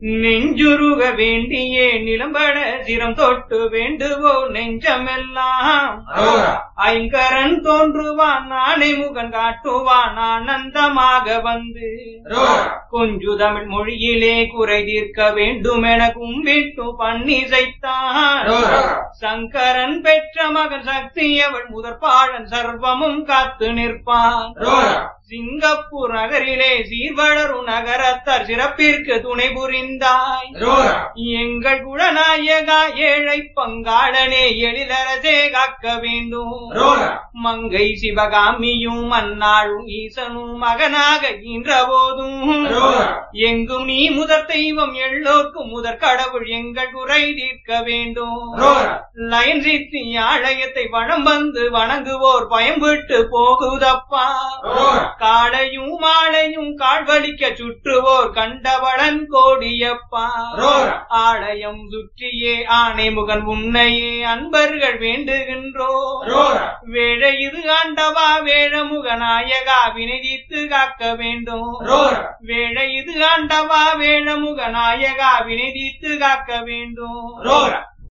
நெஞ்சுருக வேண்டியே நிலம்பட சிரம் தொட்டு வேண்டுவோ நெஞ்சமெல்லாம் அரோகரா ஐங்கரன் தோன்றுவான் நாளை முகன் காட்டுவான் ஆனந்தமாக வந்து அரோகரா கொஞ்சு தமிழ் மொழியிலே குறை தீர்க்க வேண்டுமென கும்பிட்டு பன்னிசைத்தான் அரோகரா சங்கரன் பெற்ற மகன் சக்தியவள் முதற்பாழன் சர்வமும் காத்து நிற்பான் அரோகரா சிங்கப்பூர் நகரிலே சீர்வளரும் நகரத்தார் சிறப்பிற்கு துணை புரிந்தாய் அரோகரா எங்கள் குணநாயகா ஏழை பங்காளனே எழிலரசே காக்க வேண்டும் அரோகரா மங்கை சிவகாமியும் மன்னாளும் ஈசனும் மகனாக ஈன்ற போதும் அரோகரா எங்கும் நீ முதற் தெய்வம் எல்லோர்க்கும் முதற் கடவுள் எங்கள் குறை தீர்க்க வேண்டும் அரோகரா லயன் சித்தி ஆலயத்தை வனம் வந்து வணங்குவோர் பயம்பிட்டு போகுதப்பா அரோகரா காளையும் மாலையும் கால்வலிக்க சுற்றுவோர் கண்டவளன் கோடியப்பா அரோகரா ஆலயம் சுற்றியே ஆணைமுகன் உன்னையே அன்பர்கள் வேண்டுகின்றோ அரோகரா வேழ இது ஆண்டவா வேழமுக நாயகா வினைதித்து காக்க வேண்டும் அரோகரா வேழ இது ஆண்டவா வேழமுக நாயகா வினைதித்து காக்க வேண்டும் அரோகரா